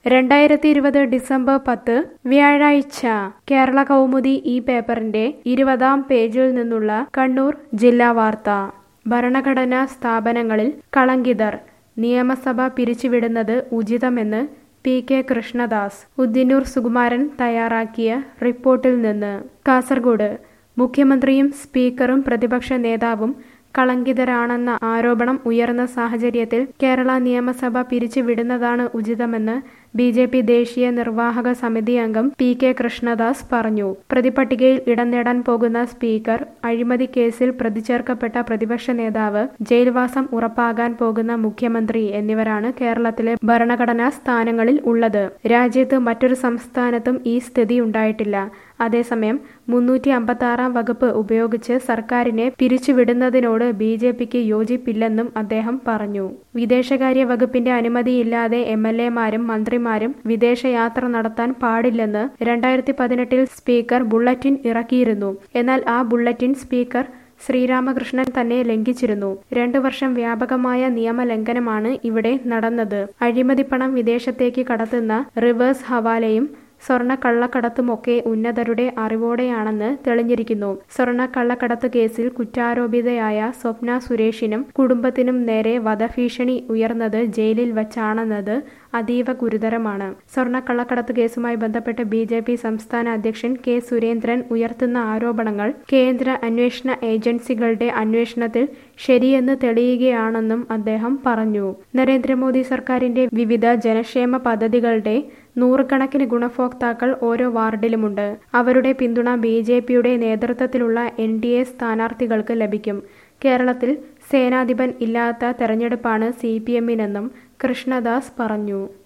രണ്ടായിരത്തി ഇരുപത് ഡിസംബർ പത്ത് വ്യാഴാഴ്ച കേരള കൗമുദി ഈ പേപ്പറിന്റെ ഇരുപതാം പേജിൽ നിന്നുള്ള കണ്ണൂർ ജില്ലാ വാർത്ത ഭരണഘടനാ സ്ഥാപനങ്ങളിൽ കളങ്കിതർ നിയമസഭ പിരിച്ചുവിടുന്നത് ഉചിതമെന്ന് പി കെ കൃഷ്ണദാസ് ഉദ്ദിനൂർ സുകുമാരൻ തയ്യാറാക്കിയ റിപ്പോർട്ടിൽ നിന്ന് കാസർഗോഡ് മുഖ്യമന്ത്രിയും സ്പീക്കറും പ്രതിപക്ഷ നേതാവും കളങ്കിതരാണെന്ന ആരോപണം ഉയർന്ന സാഹചര്യത്തിൽ കേരള നിയമസഭ പിരിച്ചുവിടുന്നതാണ് ഉചിതമെന്ന് ബി ജെ പി ദേശീയ നിർവാഹക സമിതി അംഗം പി കെ കൃഷ്ണദാസ് പറഞ്ഞു പ്രതിപട്ടികയിൽ ഇടം നേടാൻ പോകുന്ന സ്പീക്കർ അഴിമതി കേസിൽ പ്രതിചേർക്കപ്പെട്ട പ്രതിപക്ഷ നേതാവ് ജയിൽവാസം ഉറപ്പാകാൻ പോകുന്ന മുഖ്യമന്ത്രി എന്നിവരാണ് കേരളത്തിലെ ഭരണഘടനാ സ്ഥാനങ്ങളിൽ ഉള്ളത് രാജ്യത്ത് മറ്റൊരു സംസ്ഥാനത്തും ഈ സ്ഥിതി ഉണ്ടായിട്ടില്ല അതേസമയം മുന്നൂറ്റി അമ്പത്തി ആറാം വകുപ്പ് ഉപയോഗിച്ച് സർക്കാരിനെ പിരിച്ചുവിടുന്നതിനോട് ബി ജെ പിക്ക് യോജിപ്പില്ലെന്നും അദ്ദേഹം പറഞ്ഞു വിദേശകാര്യ വകുപ്പിന്റെ അനുമതിയില്ലാതെ എം എൽ എമാരും മന്ത്രിമാരും വിദേശയാത്ര നടത്താൻ പാടില്ലെന്ന് രണ്ടായിരത്തി പതിനെട്ടിൽ സ്പീക്കർ ബുള്ളറ്റിൻ ഇറക്കിയിരുന്നു എന്നാൽ ആ ബുള്ളറ്റിൻ സ്പീക്കർ ശ്രീരാമകൃഷ്ണൻ തന്നെ ലംഘിച്ചിരുന്നു രണ്ടു വർഷം വ്യാപകമായ നിയമലംഘനമാണ് ഇവിടെ നടന്നത് അഴിമതിപ്പണം വിദേശത്തേക്ക് കടത്തുന്ന റിവേഴ്സ് ഹവാലയും സ്വർണ്ണ കള്ളക്കടത്തുമൊക്കെ ഉന്നതരുടെ അറിവോടെയാണെന്ന് തെളിഞ്ഞിരിക്കുന്നു സ്വർണ്ണ കള്ളക്കടത്ത് കേസിൽ കുറ്റാരോപിതയായ സ്വപ്ന സുരേഷിനും കുടുംബത്തിനും നേരെ വധഭീഷണി ഉയർന്നത് ജയിലിൽ വച്ചാണെന്നത് അതീവ ഗുരുതരമാണ് സ്വർണ്ണ കള്ളക്കടത്ത് കേസുമായി ബന്ധപ്പെട്ട് ബി ജെ പി സംസ്ഥാന അധ്യക്ഷൻ കെ സുരേന്ദ്രൻ ഉയർത്തുന്ന ആരോപണങ്ങൾ കേന്ദ്ര അന്വേഷണ ഏജൻസികളുടെ അന്വേഷണത്തിൽ ശരിയെന്ന് തെളിയുകയാണെന്നും അദ്ദേഹം പറഞ്ഞു നരേന്ദ്രമോദി സർക്കാരിന്റെ വിവിധ ജനക്ഷേമ പദ്ധതികളുടെ നൂറുകണക്കിന് ഗുണഭോക്താക്കൾ ഓരോ വാർഡിലുമുണ്ട് അവരുടെ പിന്തുണ ബി ജെ പിയുടെ നേതൃത്വത്തിലുള്ള എൻ ഡി എ സ്ഥാനാർത്ഥികൾക്ക് ലഭിക്കും കേരളത്തിൽ സേനാധിപൻ ഇല്ലാത്ത തെരഞ്ഞെടുപ്പാണ് സി പി എമ്മിനെന്നും കൃഷ്ണദാസ് പറഞ്ഞു